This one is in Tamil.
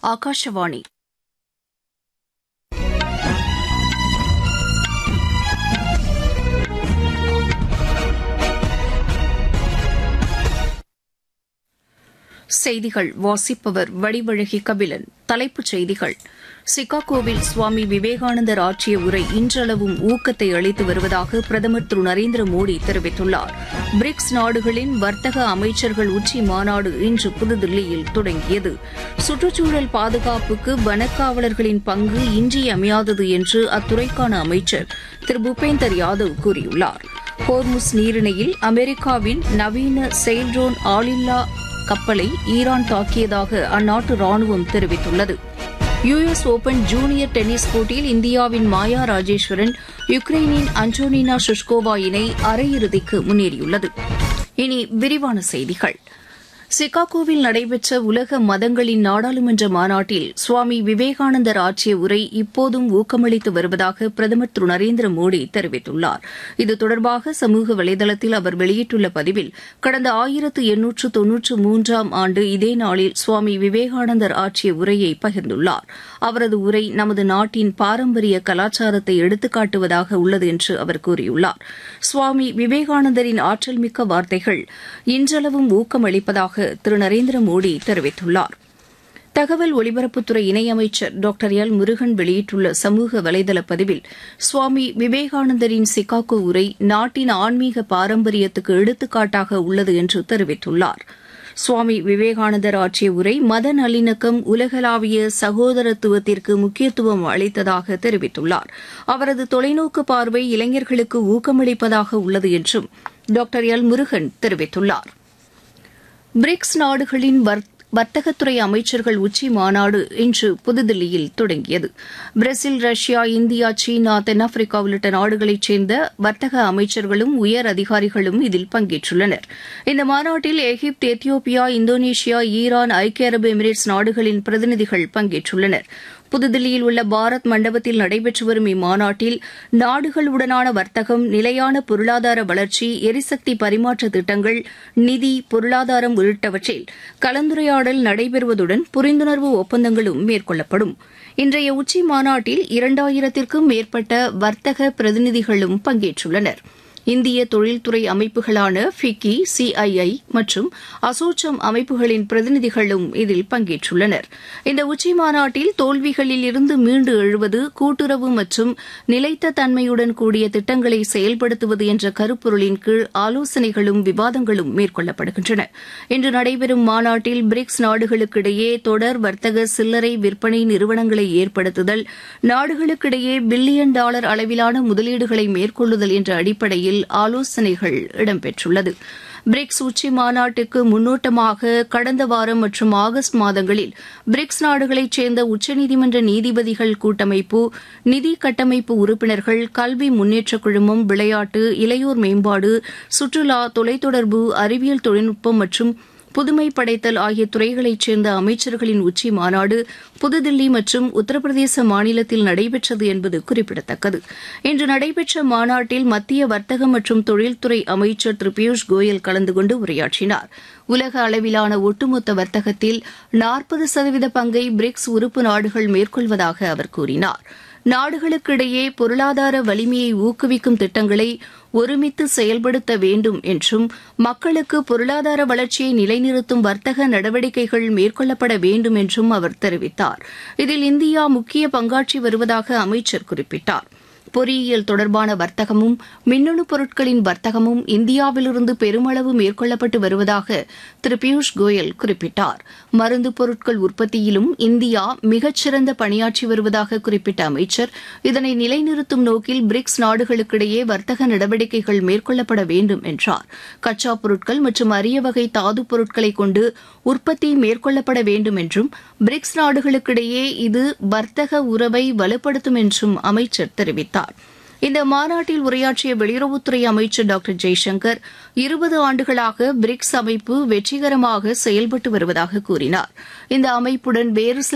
ஆகாஷவாணி செய்திகள் வாசிப்பவர் வடிவழகி கபிலன் தலைப்புச் செய்திகள் சிகாகோவில் சுவாமி விவேகானந்தர் ஆற்றிய உரை இன்றளவும் ஊக்கத்தை அளித்து வருவதாக பிரதமர் திரு நரேந்திர மோடி தெரிவித்துள்ளார் பிரிக்ஸ் நாடுகளின் வர்த்தக அமைச்சர்கள் உச்சி மாநாடு இன்று புதுதில்லியில் தொடங்கியது சுற்றுச்சூழல் பாதுகாப்புக்கு வனக்காவலர்களின் பங்கு இன்றியமையாதது என்று அத்துறைக்கான அமைச்சர் திரு பூபேந்தர் யாதவ் கூறியுள்ளார் ஹோர்முஸ் நீரிணையில் அமெரிக்காவின் நவீன செயில்ட்ரோன் ஆளில்லா கப்பலை ஈரான் தாக்கியதாக அந்நாட்டு ராணுவம் தெரிவித்துள்ளது யுஎஸ் ஓபன் ஜூனியர் டென்னிஸ் போட்டியில் இந்தியாவின் மாயா ராஜேஸ்வரன் யுக்ரைனின் அன்டோனினா ஷுஷ்கோவா இணை அரையிறுதிக்கு முன்னேறியுள்ளது இனி விரிவான செய்திகள் சிகாகோவில் நடைபெற்ற உலக மதங்களின் நாடாளுமன்ற மாநாட்டில் சுவாமி விவேகானந்தர் ஆற்றிய உரை இப்போதும் ஊக்கமளித்து வருவதாக பிரதமர் திரு நரேந்திர மோடி தெரிவித்துள்ளார் இது தொடர்பாக சமூக வலைதளத்தில் அவர் வெளியிட்டுள்ள பதிவில் கடந்த ஆயிரத்து எண்ணூற்று தொன்னூற்று மூன்றாம் ஆண்டு இதே நாளில் சுவாமி விவேகானந்தர் ஆற்றிய உரையை பகிர்ந்துள்ளார் அவரது உரை நமது நாட்டின் பாரம்பரிய கலாச்சாரத்தை எடுத்துக்காட்டுவதாக உள்ளது என்று அவர் கூறியுள்ளார் சுவாமி விவேகானந்தரின் ஆற்றல்மிக்க வார்த்தைகள் இன்றளவும் ஊக்கமளிப்பதாக திரு நரேந்திர மோடி தெரிவித்துள்ளார் தகவல் ஒலிபரப்புத்துறை இணையமைச்சர் டாக்டர் எல் முருகன் வெளியிட்டுள்ள சமூக வலைதள பதிவில் சுவாமி விவேகானந்தரின் சிகாகோ உரை நாட்டின் ஆன்மீக பாரம்பரியத்துக்கு எடுத்துக்காட்டாக உள்ளது என்று தெரிவித்துள்ளார் சுவாமி விவேகானந்தர் ஆற்றிய உரை மத நல்லிணக்கம் உலகளாவிய சகோதரத்துவத்திற்கு முக்கியத்துவம் அளித்ததாக தெரிவித்துள்ளார் அவரது தொலைநோக்கு பார்வை இளைஞர்களுக்கு ஊக்கமளிப்பதாக உள்ளது என்றும் டாக்டர் எல் முருகன் தெரிவித்துள்ளார் பிரிக்ஸ் நாடுகளின் வர்த்தகத்துறை அமைச்சர்கள் உச்சி மாநாடு இன்று புதுதில்லியில் தொடங்கியது பிரேசில் ரஷ்யா இந்தியா சீனா தென்னாப்பிரிக்கா உள்ளிட்ட நாடுகளைச் சேர்ந்த வர்த்தக அமைச்சர்களும் உயர் அதிகாரிகளும் இதில் பங்கேற்றுள்ளனர் இந்த மாநாட்டில் எகிப்து எத்தியோப்பியா இந்தோனேஷியா ஈரான் ஐக்கிய அரபு எமிரேட்ஸ் நாடுகளின் பிரதிநிதிகள் பங்கேற்றுள்ளனர் புதுதில்லியில் உள்ள பாரத் மண்டபத்தில் நடைபெற்று வரும் இம்மாநாட்டில் நாடுகளுடனான வர்த்தகம் நிலையான பொருளாதார வளர்ச்சி எரிசக்தி பரிமாற்ற திட்டங்கள் நிதி பொருளாதாரம் உள்ளிட்டவற்றில் கலந்துரையாடல் நடைபெறுவதுடன் புரிந்துணர்வு ஒப்பந்தங்களும் மேற்கொள்ளப்படும் இன்றைய உச்சி மாநாட்டில் இரண்டாயிரத்திற்கும் மேற்பட்ட வர்த்தக பிரதிநிதிகளும் பங்கேற்றுள்ளனா் இந்திய தொழில்துறை அமைப்புகளான ஃபிக்கி சிஐஐ மற்றும் அசோச்சம் அமைப்புகளின் பிரதிநிதிகளும் இதில் பங்கேற்றுள்ளனர் இந்த உச்சி மாநாட்டில் தோல்விகளில் இருந்து மீண்டு எழுவது கூட்டுறவு மற்றும் நிலைத்த தன்மையுடன் கூடிய திட்டங்களை செயல்படுத்துவது என்ற கருப்பொருளின் கீழ் ஆலோசனைகளும் விவாதங்களும் மேற்கொள்ளப்படுகின்றன இன்று நடைபெறும் மாநாட்டில் பிரிக்ஸ் நாடுகளுக்கிடையே தொடர் வர்த்தக சில்லறை விற்பனை நிறுவனங்களை ஏற்படுத்துதல் நாடுகளுக்கிடையே பில்லியன் டாலர் அளவிலான முதலீடுகளை மேற்கொள்ளுதல் என்ற அடிப்படையில் அடிப்படையில் ஆலோசனைகள் இடம்பெற்றுள்ளது பிரிக்ஸ் உச்சி மாநாட்டுக்கு முன்னோட்டமாக கடந்த வாரம் மற்றும் ஆகஸ்ட் மாதங்களில் பிரிக்ஸ் நாடுகளைச் சேர்ந்த உச்சநீதிமன்ற நீதிபதிகள் கூட்டமைப்பு நிதி கட்டமைப்பு உறுப்பினர்கள் கல்வி முன்னேற்றக் குழுமம் விளையாட்டு இளையோர் மேம்பாடு சுற்றுலா தொலைத்தொடர்பு அறிவியல் தொழில்நுட்பம் மற்றும் புதுமை படைத்தல் ஆகிய துறைகளைச் சேர்ந்த அமைச்சர்களின் உச்சி மாநாடு புதுதில்லி மற்றும் உத்தரப்பிரதேச மாநிலத்தில் நடைபெற்றது என்பது குறிப்பிடத்தக்கது இன்று நடைபெற்ற மாநாட்டில் மத்திய வர்த்தக மற்றும் தொழில்துறை அமைச்சர் திரு பியூஷ் கோயல் கலந்து கொண்டு உரையாற்றினார் உலக அளவிலான ஒட்டுமொத்த வர்த்தகத்தில் நாற்பது சதவீத பங்கை பிரிக்ஸ் உறுப்பு நாடுகள் மேற்கொள்வதாக அவர் கூறினார் நாடுகளுக்கிடையே பொருளாதார வலிமையை ஊக்குவிக்கும் திட்டங்களை ஒருமித்து செயல்படுத்த வேண்டும் என்றும் மக்களுக்கு பொருளாதார வளர்ச்சியை நிலைநிறுத்தும் வர்த்தக நடவடிக்கைகள் மேற்கொள்ளப்பட வேண்டும் என்றும் அவர் தெரிவித்தார் இதில் இந்தியா முக்கிய பங்காற்றி வருவதாக அமைச்சர் குறிப்பிட்டார் பொறியியல் தொடர்பான வர்த்தகமும் மின்னணு பொருட்களின் வர்த்தகமும் இந்தியாவிலிருந்து பெருமளவு மேற்கொள்ளப்பட்டு வருவதாக திரு பியூஷ் கோயல் குறிப்பிட்டார் மருந்து பொருட்கள் உற்பத்தியிலும் இந்தியா மிகச்சிறந்த பணியாற்றி வருவதாக குறிப்பிட்ட அமைச்சர் இதனை நிலைநிறுத்தும் நோக்கில் பிரிக்ஸ் நாடுகளுக்கிடையே வர்த்தக நடவடிக்கைகள் மேற்கொள்ளப்பட வேண்டும் என்றார் கச்சா பொருட்கள் மற்றும் அரிய வகை தாது பொருட்களை கொண்டு உற்பத்தி மேற்கொள்ளப்பட வேண்டும் என்றும் பிரிக்ஸ் நாடுகளுக்கிடையே இது வர்த்தக உறவை வலுப்படுத்தும் என்றும் அமைச்சர் தெரிவித்தார் இந்த மாநாட்டில் உரையாற்றிய வெளியுறவுத்துறை அமைச்சர் டாக்டர் ஜெய்சங்கர் இருபது ஆண்டுகளாக பிரிக்ஸ் அமைப்பு வெற்றிகரமாக செயல்பட்டு வருவதாக கூறினார் இந்த அமைப்புடன் வேறு சில